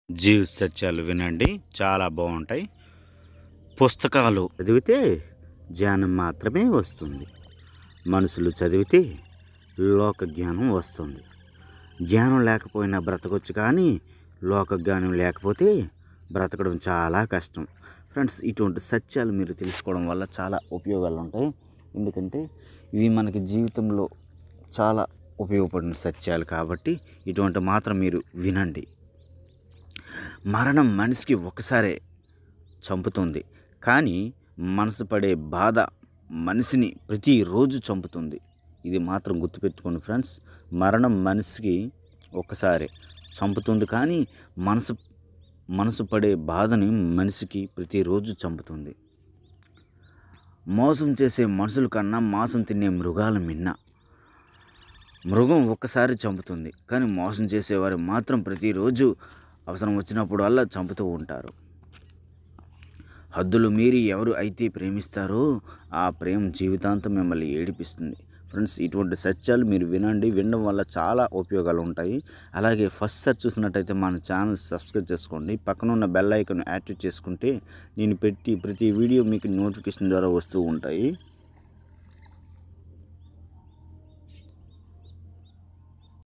జీవ సత్యాలు వినండి చాలా బాగుంటాయి పుస్తకాలు చదివితే జ్ఞానం మాత్రమే వస్తుంది మనుషులు చదివితే లోక జ్ఞానం వస్తుంది జ్ఞానం లేకపోయినా బ్రతకొచ్చు కానీ లోక జ్ఞానం లేకపోతే బ్రతకడం చాలా కష్టం ఫ్రెండ్స్ ఇటువంటి సత్యాలు మీరు తెలుసుకోవడం వల్ల చాలా ఉపయోగాలు ఉంటాయి ఎందుకంటే ఇవి మనకి జీవితంలో చాలా ఉపయోగపడిన సత్యాలు కాబట్టి ఇటువంటి మాత్రం మీరు వినండి మరణం మనిషికి ఒకసారే చంపుతుంది కానీ మనసు పడే బాధ మనిషిని ప్రతిరోజు చంపుతుంది ఇది మాత్రం గుర్తుపెట్టుకోండి ఫ్రెండ్స్ మరణం మనిషికి ఒక్కసారే చంపుతుంది కానీ మనసు మనసు పడే బాధని మనిషికి ప్రతిరోజు చంపుతుంది మోసం చేసే మనుషుల కన్నా మాంసం తినే మృగాలు మిన్న మృగం ఒక్కసారి చంపుతుంది కానీ మోసం చేసేవారు మాత్రం ప్రతిరోజు అవసరం వచ్చినప్పుడు వల్ల చంపుతూ ఉంటారు హద్దులు మీరి ఎవరు అయితే ప్రేమిస్తారో ఆ ప్రేమ జీవితాంతం మిమ్మల్ని ఏడిపిస్తుంది ఫ్రెండ్స్ ఇటువంటి సత్యాలు మీరు వినండి వినడం వల్ల చాలా ఉపయోగాలు ఉంటాయి అలాగే ఫస్ట్ సార్ చూసినట్టయితే మన ఛానల్ సబ్స్క్రైబ్ చేసుకోండి పక్కన ఉన్న బెల్ ఐకాన్ యాక్టివ్ చేసుకుంటే నేను పెట్టి ప్రతి వీడియో మీకు నోటిఫికేషన్ ద్వారా వస్తూ ఉంటాయి